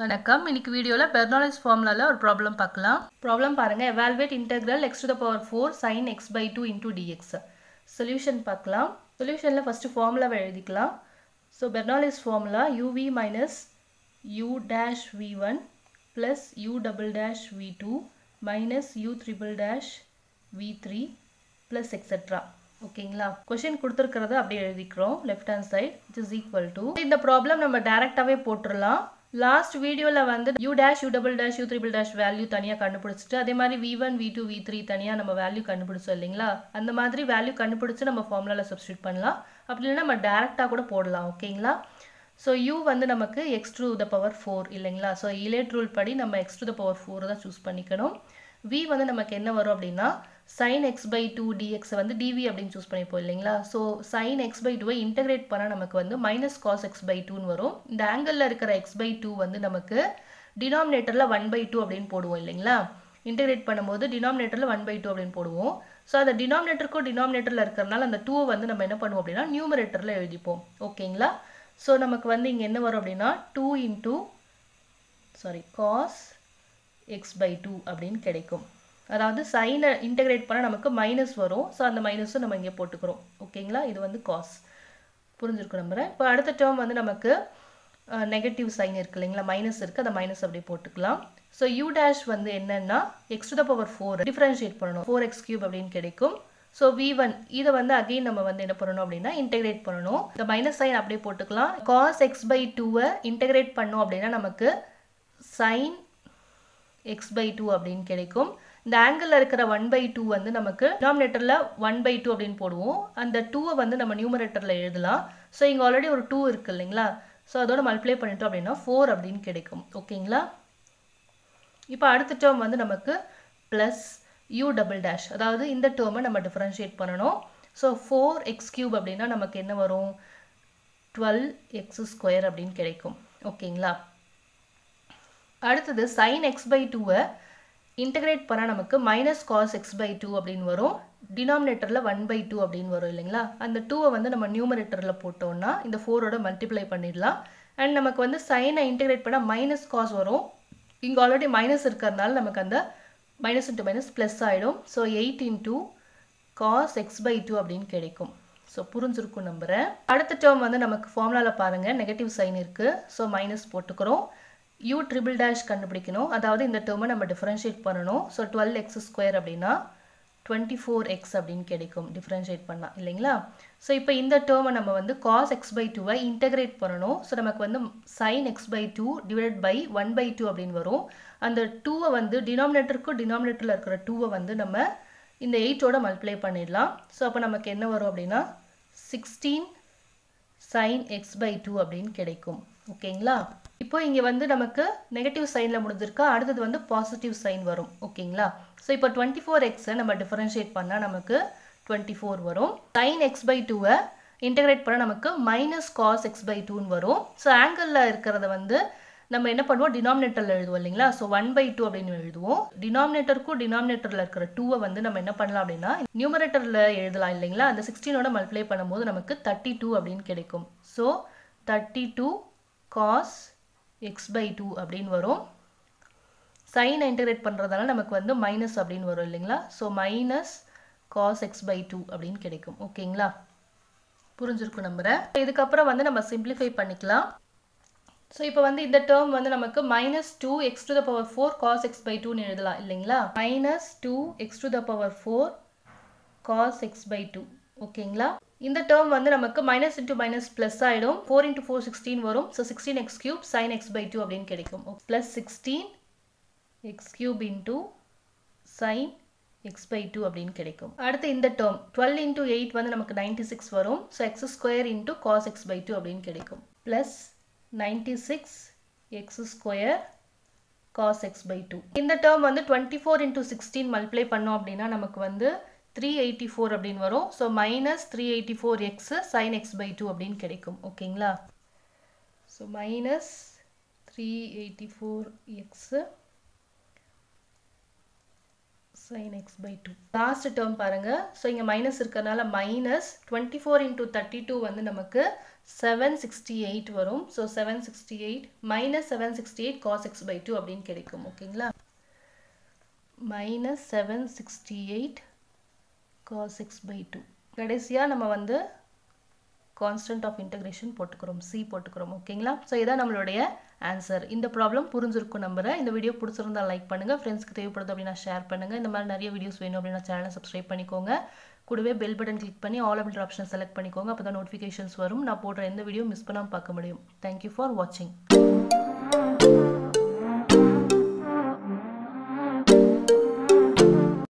வணக்கம் இன்னைக்கு வீடியோவில் பெர்னாலிஸ் ஃபார்முலாவில் ஒரு ப்ராப்ளம் பார்க்கலாம் ப்ராப்ளம் பாருங்கள் evaluate integral x to the power four sine x by two into d x solution பார்க்கலாம் சொல்யூஷனில் ஃபஸ்ட்டு ஃபார்முலாவை எழுதிக்கலாம் so Bernoulli's formula u v minus u dash v one plus u double dash v two minus u triple dash v three plus etcetera ஓகேங்களா question கொடுத்துருக்கிறத அப்படியே எழுதிக்கிறோம் left hand side it is equal to இந்த problem நம்ம டேரெக்டாகவே போட்டுடலாம் last வீடியோவில் வந்து u dash u double dash u triple dash value தனியாக கண்டுபிடிச்சிட்டு அதே மாதிரி v one v two v three தனியாக நம்ம வேல்யூ கண்டுபிடிச்சோம் இல்லைங்களா அந்த மாதிரி வேல்யூ கண்டுபிடிச்சு நம்ம ஃபார்முலாவில் சப்ஸ்டியூட் பண்ணலாம் அப்படி இல்லைன்னா நம்ம டேரெக்டாக கூட போடலாம் ஓகேங்களா ஸோ யூ வந்து நமக்கு x to the power four இல்லைங்களா ஸோ இலேட் ரூல் படி நம்ம x to the power four தான் சூஸ் பண்ணிக்கணும் வி வந்து நமக்கு என்ன வரும் அப்படின்னா சைன் எக்ஸ் பை டூ டிஎக்ஸை வந்து டிவி அப்படின்னு சூஸ் பண்ணிப்போம் இல்லைங்களா ஸோ சைன் எக்ஸ் பை டூவை இன்டகிரேட் பண்ணால் நமக்கு வந்து மைனஸ் காஸ் எக்ஸ் பை டூன்னு வரும் இந்த ஆங்கிளில் இருக்கிற எக்ஸ் பை டூ வந்து நமக்கு டினாமினேட்டரில் ஒன் பை டூ அப்படின்னு போடுவோம் இல்லைங்களா இன்டகிரேட் பண்ணும்போது டினாமினேட்டரில் ஒன் பை டூ அப்படின்னு போடுவோம் ஸோ அந்த டினாமினேட்டருக்கும் டினாமினேட்டரில் இருக்கிறனால அந்த டூவை வந்து நம்ம என்ன பண்ணுவோம் அப்படின்னா நியூமரேட்டரில் எழுதிப்போம் ஓகேங்களா ஸோ நமக்கு வந்து இங்கே என்ன வரும் அப்படின்னா two into sorry cos x by two அப்படின்னு கிடைக்கும் அதாவது சைனை இன்டகிரேட் பண்ணால் நமக்கு மைனஸ் வரும் ஸோ அந்த மைனஸும் நம்ம இங்கே போட்டுக்கிறோம் ஓகேங்களா இது வந்து காஸ் புரிஞ்சிருக்கும் நம்புறேன் இப்போ அடுத்த டேர்ம் வந்து நமக்கு நெகட்டிவ் சைன் இருக்குது இல்லைங்களா மைனஸ் இருக்குது அந்த மைனஸ் அப்படியே போட்டுக்கலாம் ஸோ யூ டேஷ் வந்து என்னென்னா x to the power four differentiate பண்ணணும் ஃபோர் எக்ஸ் கியூப் அப்படின்னு கிடைக்கும் ஸோ வி ஒன் இதை வந்து அகெயின் நம்ம வந்து என்ன பண்ணணும் அப்படின்னா இன்டெகிரேட் பண்ணணும் இந்த மைனஸ் சைன் அப்படியே போட்டுக்கலாம் காஸ் எக்ஸ் பை டூவை இன்டெகிரேட் பண்ணோம் அப்படின்னா நமக்கு சைன் எக்ஸ் பை டூ அப்படின்னு கிடைக்கும் இந்த ஆங்கிளில் இருக்கிற ஒன் பை டூ வந்து நமக்கு டினாமினேட்டரில் ஒன் பை டூ அப்படின்னு போடுவோம் அந்த டூவை வந்து நம்ம நியூமரேட்டரில் எழுதலாம் ஸோ இங்கே ஆல்ரெடி ஒரு டூ இருக்குது இல்லைங்களா ஸோ அதோட மல்டிப்ளை பண்ணிட்டோம் அப்படின்னா ஃபோர் அப்படின்னு கிடைக்கும் ஓகேங்களா இப்போ அடுத்த டேர்ம் வந்து நமக்கு ப்ளஸ் யூ டபுள் டேஷ் அதாவது இந்த டேர்மை நம்ம டிஃப்ரென்ஷியேட் பண்ணணும் ஸோ ஃபோர் எக்ஸ் கியூப் அப்படின்னா நமக்கு என்ன வரும் டுவெல் எக்ஸ் ஸ்கொயர் அப்படின்னு கிடைக்கும் ஓகேங்களா அடுத்தது சைன் எக்ஸ் பை டூவை இன்டகிரேட் பண்ணால் நமக்கு minus cos x by two அப்படின்னு வரும் டினாமினேட்டரில் ஒன் பை டூ அப்படின்னு வரும் இல்லைங்களா அந்த டூவை வந்து நம்ம நியூமரேட்டரில் போட்டோம்னா இந்த ஃபோரோட மல்டிப்ளை பண்ணிடலாம் அண்ட் நமக்கு வந்து சைனை இன்டகிரேட் பண்ணால் மைனஸ் காஸ் வரும் இங்கே ஆல்ரெடி மைனஸ் இருக்கிறதுனால நமக்கு அந்த மைனஸ் இன்ட்டு மைனஸ் ப்ளஸ் ஆகிடும் so eight into cos x by two அப்படின்னு கிடைக்கும் ஸோ புரிஞ்சிருக்கும் நம்புகிறேன் அடுத்த டேர்ம் வந்து நமக்கு ஃபார்முலாவில் பாருங்கள் நெகட்டிவ் சைன் இருக்குது ஸோ மைனஸ் போட்டுக்கிறோம் யூ ட்ரிபிள் டேஷ் கண்டுபிடிக்கணும் அதாவது இந்த டேர்மை நம்ம டிஃப்ரென்ஷியேட் பண்ணணும் ஸோ டுவெல் எக்ஸ் ஸ்கொயர் அப்படின்னா டுவெண்ட்டி ஃபோர் எக்ஸ் அப்படின்னு கிடைக்கும் டிஃப்ரென்ஷியேட் பண்ணலாம் இல்லைங்களா ஸோ இப்போ இந்த டேர்மை நம்ம வந்து காஸ் எக்ஸ் பை டூவை இன்டகிரேட் பண்ணணும் ஸோ நமக்கு வந்து sine x by two divide by one by two அப்படின்னு வரும் அந்த டூவை வந்து டினாமினேட்டருக்கும் டினாமினேட்டரில் இருக்கிற டூவை வந்து நம்ம இந்த எயிட்டோட மல்டிப்ளை பண்ணிடலாம் ஸோ அப்போ நமக்கு என்ன வரும் அப்படின்னா sixteen sine x by two அப்படின்னு கிடைக்கும் ஓகேங்களா இப்போ இங்கே வந்து நமக்கு நெகட்டிவ் சைனில் முடிஞ்சிருக்கா அடுத்தது வந்து பாசிட்டிவ் சைன் வரும் ஓகேங்களா ஸோ இப்போ டுவெண்ட்டி ஃபோர் எக்ஸை நம்ம டிஃபரன்ஷியேட் பண்ணால் நமக்கு டுவெண்ட்டி ஃபோர் வரும் சைன் எக்ஸ் பை டூவை இன்டகிரேட் பண்ணால் நமக்கு மைனஸ் காஸ் எக்ஸ் பை டூன்னு வரும் ஸோ ஆங்கிளில் இருக்கிறத வந்து நம்ம என்ன பண்ணுவோம் டினாமினேட்டரில் எழுதுவோம் இல்லைங்களா ஸோ ஒன் பை டூ அப்படின்னு எழுதுவோம் டினாமினேட்டருக்கும் டினாமினேட்டரில் இருக்கிற டூவை வந்து நம்ம என்ன பண்ணலாம் அப்படின்னா நியூமரேட்டரில் எழுதலாம் இல்லைங்களா அந்த சிக்ஸ்டீனோட மல்டிப்ளை பண்ணும்போது நமக்கு தேர்ட்டி டூ அப்படின்னு கிடைக்கும் so thirty two cos x by two அப்படின்னு வரும் சைனை இன்டகிரேட் பண்ணுறதால நமக்கு வந்து மைனஸ் அப்படின்னு வரும் இல்லைங்களா so minus cos x by two அப்படின்னு கிடைக்கும் ஓகேங்களா புரிஞ்சிருக்கும் நம்புகிறேன் இதுக்கப்புறம் வந்து நம்ம சிம்பிளிஃபை பண்ணிக்கலாம் ஸோ இப்போ வந்து இந்த டேர்ம் வந்து நமக்கு minus two x to the power four cos x by டூன்னு எழுதலாம் இல்லைங்களா minus two x to the power four cos x by two ஓகேங்களா இந்த டேர்ம் வந்து நமக்கு மைனஸ் இன்டூ மைனஸ் ப்ளஸ் ஆகிடும் ஃபோர் இன்டூ ஃபோர் சிக்ஸ்டீன் வரும் so sixteen x cube sine x by two அப்படின்னு கிடைக்கும் plus sixteen x cube into sine x by two அப்படின்னு கிடைக்கும் அடுத்து இந்த டேர்ம் டுவெல் இன்டூ எயிட் வந்து நமக்கு நைன்டி சிக்ஸ் வரும் so x square into cos x by two அப்படின்னு கிடைக்கும் plus ninety six x square cos x by two இந்த டேர்ம் வந்து twenty four into sixteen multiply பண்ணோம் அப்படின்னா நமக்கு வந்து த்ரீ எயிட்டி ஃபோர் அப்படின்னு வரும் so minus three eighty four x sine x by two அப்படின்னு கிடைக்கும் ஓகேங்களா so minus three eighty four x sin x by 2 last term பாருங்க ஸோ இங்கே மைனஸ் இருக்கிறதுனால minus twenty four into thirty two வந்து நமக்கு செவன் சிக்ஸ்டி எயிட் வரும் so seven sixty eight minus seven sixty eight cos x by two அப்படின்னு கிடைக்கும் ஓகேங்களா minus seven sixty eight cos x by two கடைசியாக நம்ம வந்து கான்ஸ்டன்ட் ஆஃப் இன்டகிரேஷன் போட்டுக்கிறோம் சி போட்டுக்கிறோம் ஓகேங்களா ஸோ இதான் நம்மளுடைய ஆன்சர் இந்த ப்ராப்ளம் புரிஞ்சிருக்கும் நம்புறேன் இந்த வீடியோ பிடிச்சிருந்தா லைக் பண்ணுங்கள் ஃப்ரெண்ட்ஸ்க்கு தேவைப்படுது அப்படின்னா ஷேர் பண்ணுங்கள் இந்த மாதிரி நிறைய வீடியோஸ் வேணும் அப்படின்னா சேனலை சப்ஸ்கிரைப் பண்ணிக்கோங்க கூடவே பெல் பட்டன் கிளிக் பண்ணி ஆல் அப்படின்ற ஆப்ஷன் செலக்ட் பண்ணிக்கோங்க அப்போ தான் நோட்டிஃபிகேஷன்ஸ் வரும் நான் போடுற எந்த வீடியோ மிஸ் பண்ணாமல் பார்க்க முடியும் தேங்க்யூ ஃபார் வாட்சிங்